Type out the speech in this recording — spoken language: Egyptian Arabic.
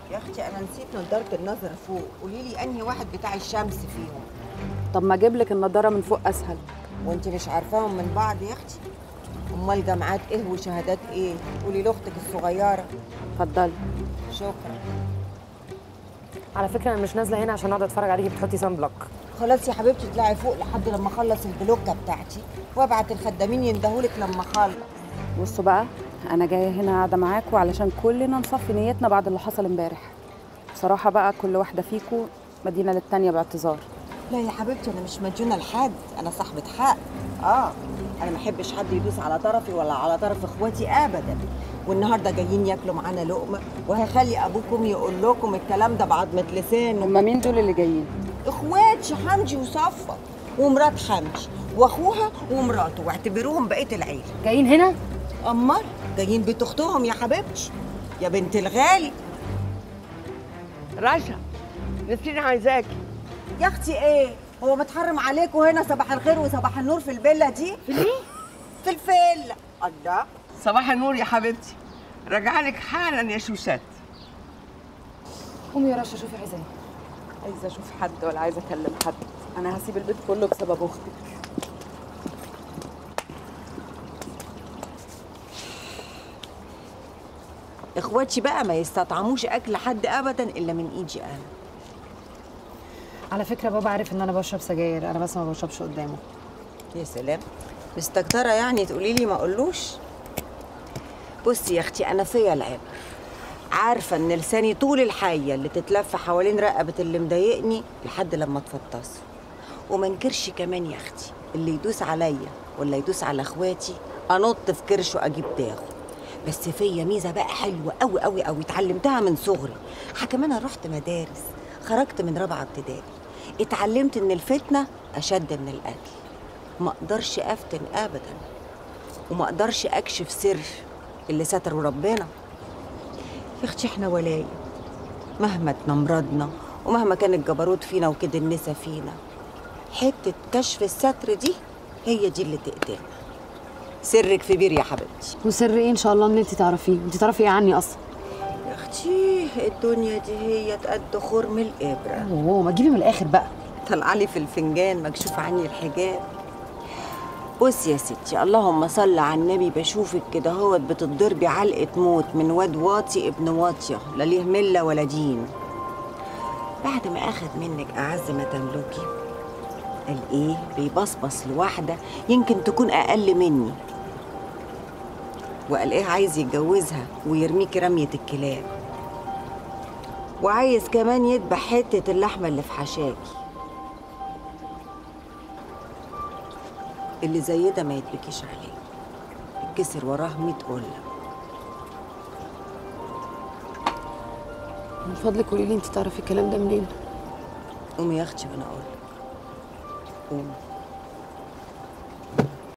يا اختي انا نسيت نضاره النظر فوق قولي لي انهي واحد بتاع الشمس فيهم طب ما اجيب لك النضاره من فوق اسهل وانت مش عارفاهم من بعض يا اختي امال جامعات ايه وشهادات ايه قولي لاختك الصغيره اتفضلي شكرا على فكره انا مش نازله هنا عشان اقعد اتفرج عليكي بتحطي سان بلوك خلاص يا حبيبتي اطلعي فوق لحد لما اخلص البلوكه بتاعتي وابعت الخدامين يندهولك لما اخلص بصوا بقى انا جايه هنا قاعده معاكم علشان كلنا نصفي نيتنا بعد اللي حصل امبارح بصراحه بقى كل واحده فيكم مدينه للتانيه باعتذار لا يا حبيبتي انا مش مديونه لحد انا صاحبه حق اه انا ما احبش حد يدوس على طرفي ولا على طرف اخواتي ابدا والنهارده جايين ياكلوا معانا لقمه وهخلي ابوكم يقول لكم الكلام ده بعضمه لسانه هما مين دول اللي جايين اخواتي حمدي وصفا ومرات حمدي واخوها ومراته واعتبروهم بقيه العيله جايين هنا امال جايين بيت اختهم يا حبيبتي يا بنت الغالي رشا نسرين عايزاكي يا اختي ايه هو متحرم عليكم هنا صباح الخير وصباح النور في الفيلا دي في ايه في الفيلا الله صباح النور يا حبيبتي راجعلك حالا يا شوشات قومي يا رشا شوفي عايزه ايه عايزه اشوف حد ولا عايزه اكلم حد انا هسيب البيت كله بسبب اختك اخواتي بقى ما يستطعموش اكل حد ابدا الا من ايدي انا على فكره بابا عارف ان انا بشرب سجاير انا بس ما بشربش قدامه يا سلام مستكتره يعني تقولي لي ما اقولوش بصي يا اختي انا فيا العبر عارفه ان لساني طول الحيه اللي تتلف حوالين رقبه اللي مضايقني لحد لما تفطسه وما انكرش كمان يا اختي اللي يدوس عليا ولا يدوس على اخواتي انط في كرشه اجيب داغه بس فيا ميزه بقى حلوه قوي قوي قوي اتعلمتها من صغري ح- كمان انا رحت مدارس خرجت من رابعه ابتدائي اتعلمت ان الفتنه اشد من القتل ما اقدرش افتن ابدا وما اقدرش اكشف سر اللي ستره ربنا يا اختي احنا ولايه مهما تنمرضنا ومهما كان الجبروت فينا وكده النسا فينا حته كشف الستر دي هي دي اللي تقتلنا سرك في بير يا حبيبتي وسر ايه ان شاء الله ان انت تعرفيه انت تعرفي ايه عني اصلا يا اختي الدنيا دي هي قد خرم الابره اوه ما تجيبي من الاخر بقى طلع لي في الفنجان مكشوف عني الحجاب بص يا ستي اللهم صل على النبي بشوفك كده هوت بتضربي علقة موت من واد واطي ابن واطية لا ليه ملة ولا دين بعد ما أخد منك أعز ما تملكي قال إيه بيبصبص لواحدة يمكن تكون أقل مني وقال إيه عايز يتجوزها ويرميكي رمية الكلاب وعايز كمان يذبح حتة اللحمة اللي في حشاكي اللي زي ده ما يتبكيش عليه يتكسر وراه ميت قلة من فضلك قولي لي انت تعرفي الكلام ده منين قومي يا اختي وانا اقول قومي